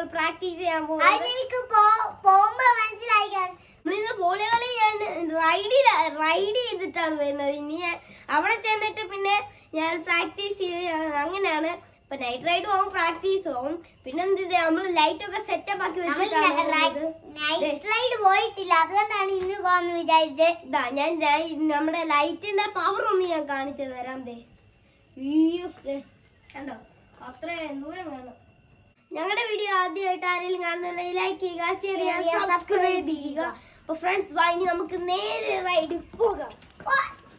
Practice ചെയ്യാൻ പോകുന്നത് അതിലേക്ക് പോ- പോകുമ്പോ മനസ്സിലാക്കാൻ നമ്മളിന്ന് വോളി കളി ഞാൻ റൈഡ് റൈഡ് ചെയ്തിട്ടാണ് വരുന്നത് ഇനി ഞാൻ അവിടെ ചെന്നിട്ട് പിന്നെ ഞാൻ പ്രാക്ടീസ് ചെയ്ത് അങ്ങനെയാണ് ഇപ്പൊ നൈറ്റ് റൈഡ് പോകും പ്രാക്ടീസ് പോകും പിന്നെ എന്ത് നമ്മൾ ലൈറ്റ് ഒക്കെ സെറ്റപ്പ് ആക്കി വെച്ചിട്ടാണ് പോകുന്നത്. നൈറ്റ് റൈഡ് പോയിട്ടില്ല അതുകൊണ്ടാണ് ഇന്ന് പോകാന്ന് വിചാരിച്ചത് ഇതാ ഞാൻ ലൈ- നമ്മുടെ ലൈറ്റിന്റെ പവർ ഒന്ന് ഞാൻ കാണിച്ചു തരാം ദേ അയ്യോ, ദേ, കണ്ടോ അത്രയും ദൂരം കാണും ഞങ്ങളുടെ വീഡിയോ ആദ്യമായിട്ട് ആരെങ്കിലും കാണുന്നുണ്ടെങ്കിൽ ലൈക്ക് ചെയ്യുക ഷെയർ ചെയ്യുക സബ്സ്ക്രൈബ് ചെയ്യുക അപ്പൊ ഫ്രണ്ട്സ് വാ ഇനി നമുക്ക് നേരെ റൈഡ് പോകാം വാ.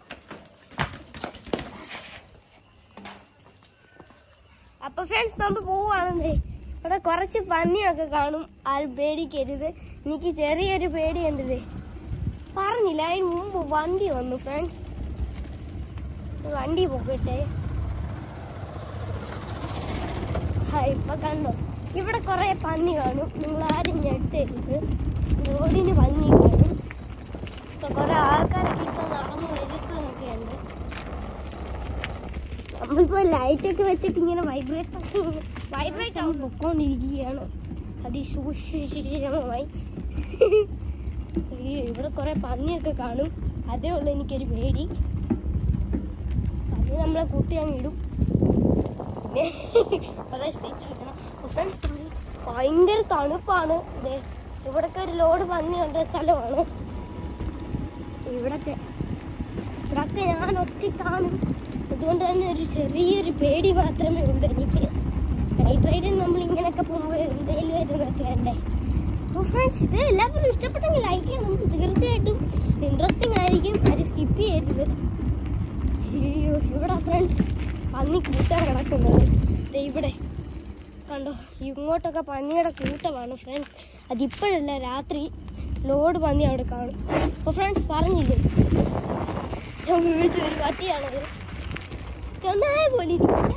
അപ്പൊ ഫ്രണ്ട്സ് നമ്മൾ പോവാണെന്നേ ഇവിടെ കുറച്ച് പന്നിയൊക്കെ കാണും ആരും പേടിക്കരുത് എനിക്ക് ചെറിയൊരു പേടിയുണ്ട് പറഞ്ഞില്ല അതിന് മുമ്പ് വണ്ടി വന്നു ഫ്രണ്ട്സ് വണ്ടി പോകട്ടെ ഹാ ഇപ്പൊ കണ്ടോ ഇവിടെ കുറെ പന്നി കാണും നിങ്ങൾ ആരും ഞെട്ടരുത് റോഡിന് പന്നി കാണും ഇപ്പൊ കുറെ ആൾക്കാരൊക്കെ ഇപ്പൊ നടന്നു വരുന്നൊക്കെ ഉണ്ട് നമ്മളിപ്പോ ലൈറ്റ് ഒക്കെ വെച്ചിട്ട് ഇങ്ങനെ വൈബ്രേറ്റ് വൈബ്രേറ്റ് ആവും പൊക്കോണ്ടിരിക്കുകയാണ് അതിസൂക്ഷിതമായി അയ്യോ ഇവിടെ കുറെ പന്നിയൊക്കെ കാണും അതേ ഉള്ളൂ എനിക്കൊരു പേടി പന്നി നമ്മളെ കൂട്ടി അങ്ങ് ഇടും പിന്നെ കുറെ stitch ആക്കണം. Friends, ഭയങ്കര തണുപ്പാണ് ദേ, ഇവിടൊക്കെ ഒരു ലോഡ് പന്നിയുണ്ട് സ്ഥലമാണ് ഇവിടൊക്കെ ഇവിടൊക്കെ ഞാൻ ഒറ്റയ്ക്കാണ് അതുകൊണ്ട് തന്നെ ഒരു ചെറിയൊരു പേടി മാത്രമേ ഉള്ളൂ എനിക്ക് നൈറ്റ് റൈഡിൽ നമ്മൾ ഇങ്ങനെയൊക്കെ പോകുമ്പോൾ എന്തെങ്കിലും വരുന്നൊക്കെ വേണ്ടേ അപ്പോൾ ഫ്രണ്ട്സ് ഇത് എല്ലാവരും ഇഷ്ടപ്പെട്ടെങ്കിൽ ലൈക്ക് ചെയ്യണം തീർച്ചയായിട്ടും ഇൻട്രസ്റ്റിംഗ് ആയിരിക്കും അത് സ്കിപ്പ് ചെയ്യരുത് അയ്യോ ഇവിടെ ഫ്രണ്ട്സ് പന്നി കൂട്ടാൻ കിടക്കുന്നത് ദേ ഇവിടെ കണ്ടോ ഇങ്ങോട്ടൊക്കെ പന്നിയുടെ കൂട്ടമാണ് ഫ്രണ്ട്സ് അതിപ്പോഴല്ല രാത്രി ലോഡ് പന്നി അവിടെ കാണും അപ്പോൾ ഫ്രണ്ട്സ് പറഞ്ഞില്ലേ ഞാൻ വീഴ്ച ഒരു പട്ടിയാണത് ചെന്നായ പോലെ ഇരിക്കുന്നു.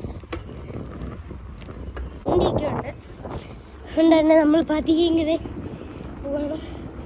വണ്ടിയൊക്കെ ഉണ്ട് അതുകൊണ്ട് തന്നെ നമ്മൾ പതിയെ ഇങ്ങനെ പോകണം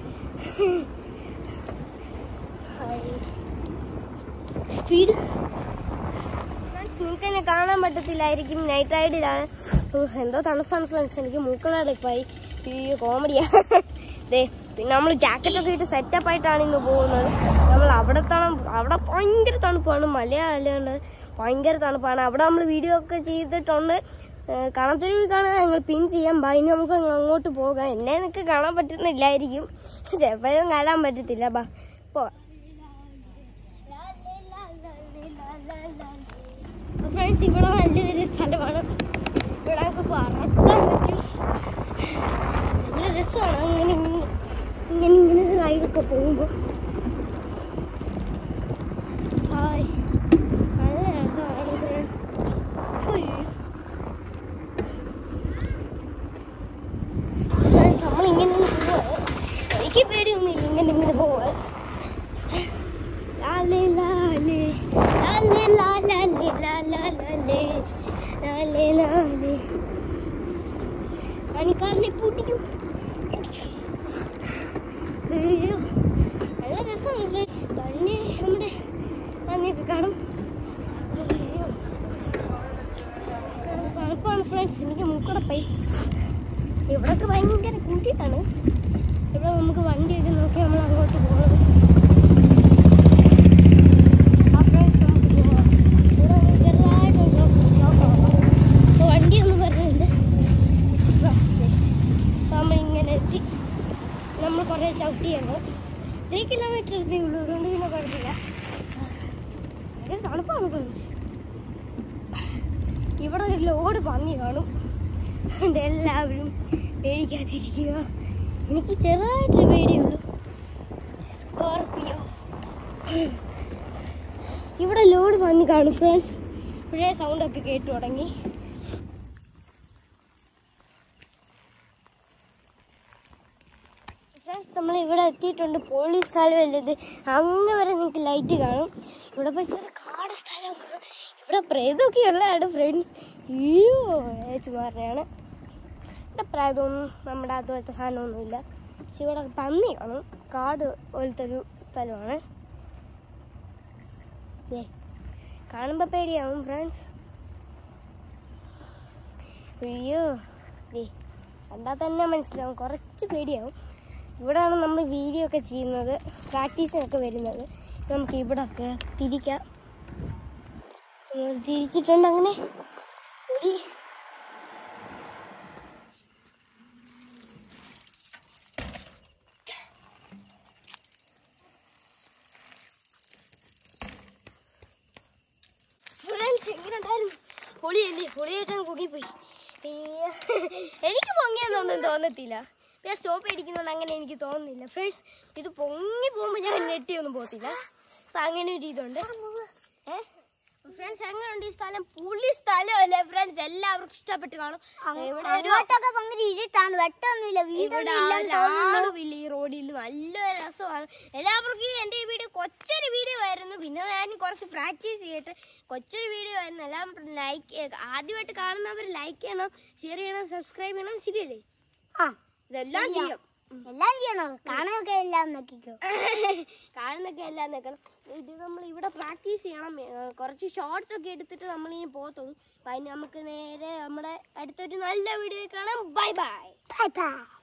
സ്പീഡ് നിങ്ങൾക്ക് എന്നെ കാണാൻ പറ്റത്തില്ലായിരിക്കും നൈറ്റ് റൈഡിലാണ് ഓ, എന്തോ തണുപ്പാണ് ഫ്രണ്ട്സ് എനിക്ക് മൂക്കളടപ്പായി ഈ കോമഡിയാ ദേ പിന്നെ നമ്മൾ ജാക്കറ്റൊക്കെ ഇട്ട് സെറ്റപ്പ് ആയിട്ടാണ് ഇന്ന് പോകുന്നത് നമ്മൾ അവിടെ തണുപ്പ് അവിടെ ഭയങ്കര തണുപ്പാണ് മലയാളണ്ട് ഭയങ്കര തണുപ്പാണ് അവിടെ നമ്മൾ വീഡിയോ ഒക്കെ ചെയ്തിട്ടുണ്ട് കാണാത്തൊരു കാണാൻ ഞങ്ങൾ പിൻ ചെയ്യാം ബാ ഇനി നമുക്ക് അങ്ങ് അങ്ങോട്ട് പോകാം എന്നെ എനിക്ക് കാണാൻ പറ്റുന്നില്ലായിരിക്കും ചിലപ്പോഴും കാണാൻ പറ്റത്തില്ല ബാ പോവാം ഫ്രണ്ട്സ് ഇവിടെ നല്ലൊരു സ്ഥലമാണ് ഇവിടെ നമുക്ക് പറക്കാൻ പറ്റും നല്ല രസമാണ് അങ്ങനെ ഇങ്ങനെ ഇങ്ങനെ ഇങ്ങനെ റൈഡൊക്കെ പോകുമ്പോൾ ഹായ് നല്ല രസമാണ് friends. ഉയ്യോ. Friends, നമ്മളിങ്ങനെ പോവാ എനിക്ക് പേടിയൊന്നുമില്ല ഇങ്ങനെ ഇങ്ങനെ പോവാൻ ലാലേ ലാലേ ലാലേ ലാലേ ലാലാ ലാലേ ലാലേ ലാലേ പണിക്കാരനെ പൂട്ടിക്കും അയ്യോ നല്ല രസമാണ് പന്നി നമ്മുടെ പന്നിയൊക്കെ കാണും അയ്യോ. നല്ല തണുപ്പാണ് ഫ്രണ്ട്സ് എനിക്ക് മൂക്കടപ്പായി ഇവിടൊക്കെ ഭയങ്കര കൂട്ടിയിട്ടാണ് ഇവിടെ നമുക്ക് വണ്ടിയൊക്കെ നോക്കി നമ്മൾ അങ്ങോട്ട് പോകണം ആ friends നമുക്ക് പോവാം. ഇവിടെ ഒരു ചെറുതായിട്ടൊരു ഷോപ്പ് ഷോപ്പാണ് അപ്പോൾ വണ്ടിയൊന്നും വരുന്നുണ്ട് ഇതാ, ദേ. അപ്പോൾ നമ്മളിങ്ങനെ എത്തി നമ്മൾ കുറേ ചവിട്ടിയാണ് ത്രീ കിലോമീറ്റർ എത്തേ ഉള്ളൂ അതുകൊണ്ട് പിന്നെ കുഴപ്പമില്ല ഭയങ്കര തണുപ്പാണ് ഫ്രണ്ട്സ് ഇവിടെ ഒരു ലോഡ് പന്നി കാണും അതുകൊണ്ട് എല്ലാവരും പേടിക്കാതിരിക്കുക എനിക്ക് ചെറുതായിട്ടൊരു പേടിയുള്ളൂ സ്കോർപ്പിയോ ഇവിടെ ലോഡ് പന്നി കാണും ഫ്രണ്ട്സ് ഇപ്പോഴേ സൗണ്ടൊക്കെ കേട്ടു തുടങ്ങി ഫ്രണ്ട്സ് നമ്മൾ ഇവിടെ എത്തിയിട്ടുണ്ട് പോളി സ്ഥലമല്ല ഇത് അങ്ങ് വരെ നിങ്ങൾക്ക് ലൈറ്റ് കാണും ഇവിടെ പക്ഷേ ഒരു കാട് സ്ഥലമാണ് ഇവിടെ പ്രേതമൊക്കെ ഉള്ളതാണ് ഫ്രണ്ട്സ് അയ്യോ ചുമാറിയാണ് ഇവിടെ പ്രേതമൊന്നും നമ്മുടെ അതുപോലത്തെ സാധനമൊന്നുമില്ല പക്ഷെ ഇവിടെ പന്നി കാണും കാട് പോലത്തെ ഒരു സ്ഥലമാണ് ദേ, കാണുമ്പോൾ പേടിയാവും ഫ്രണ്ട്സ് അയ്യോ ദേ കണ്ടാൽ തന്നെ മനസ്സിലാവും കുറച്ച് പേടിയാവും ഇവിടെയാണ് നമ്മൾ വീഡിയോ ഒക്കെ ചെയ്യുന്നത് പ്രാക്ടീസിനൊക്കെ വരുന്നത് നമുക്ക് ഇവിടെ ഒക്കെ തിരിക്കാം നമ്മൾ തിരിച്ചിട്ടുണ്ട് അങ്ങനെ ഒരു ഫ്രണ്ട്സ് എങ്ങനെ ഉണ്ടായിരുന്നു പൊളിയല്ലേ പൊളിയായിട്ടാണ് കുക്കിപ്പോയി എനിക്ക് പൊങ്ങിയെന്നൊന്നും തോന്നത്തില്ല ഞാൻ സ്റ്റോപ്പ് അടിക്കുന്നതുകൊണ്ട് അങ്ങനെ എനിക്ക് തോന്നുന്നില്ല ഫ്രണ്ട്സ് ഇത് പൊങ്ങി പോകുമ്പോൾ ഞാൻ നെട്ടിയൊന്നും പോകത്തില്ല അപ്പം അങ്ങനെ ഒരു ഇതുണ്ട് ഏഹ് ഫ്രണ്ട്സ് എങ്ങനെയുണ്ട് ഈ സ്ഥലം പുള്ളി സ്ഥലമല്ലേ ഫ്രണ്ട്സ് എല്ലാവർക്കും ഇഷ്ടപ്പെട്ട് കാണും ഇവിടെ ഒരു അങ്ങോട്ടൊക്കെ ഭയങ്കര ഇരുട്ടാണ് വെട്ടമൊന്നുമില്ല ഇവിടെ വീടൊന്നും ആളുമില്ല ഈ റോഡിൽ നല്ല രസമാണ് എല്ലാവർക്കും ഈ എൻ്റെ ഈ വീഡിയോ കൊച്ചൊരു വീഡിയോ ആയിരുന്നു പിന്നെ ഞാൻ കുറച്ച് പ്രാക്ടീസ് ചെയ്തിട്ട് കൊച്ചൊരു വീഡിയോ ആയിരുന്നു എല്ലാം ലൈക്ക് ആദ്യമായിട്ട് കാണുന്നവർ ലൈക്ക് ചെയ്യണം ഷെയർ ചെയ്യണം സബ്സ്ക്രൈബ് ചെയ്യണം ശരിയല്ലേ ആ ഇതെല്ലാം ശരിയാ. ചെയ്യും എല്ലാം ചെയ്യണം കാണാനൊക്കെ എല്ലാം നോക്കിക്കോ കാണുന്നൊക്കെ എല്ലാം നിൽക്കണം ഇത് നമ്മൾ ഇവിടെ പ്രാക്ടീസ് ചെയ്യണം ഏ, കുറച്ച് ഷോർട്സ് ഒക്കെ എടുത്തിട്ട് നമ്മൾ ഇനി പോകത്തുള്ളൂ അപ്പം അതിന് നമുക്ക് നേരെ നമ്മുടെ അടുത്തൊരു നല്ല വീഡിയോ കാണാം ബൈ ബൈ ബൈ ബൈ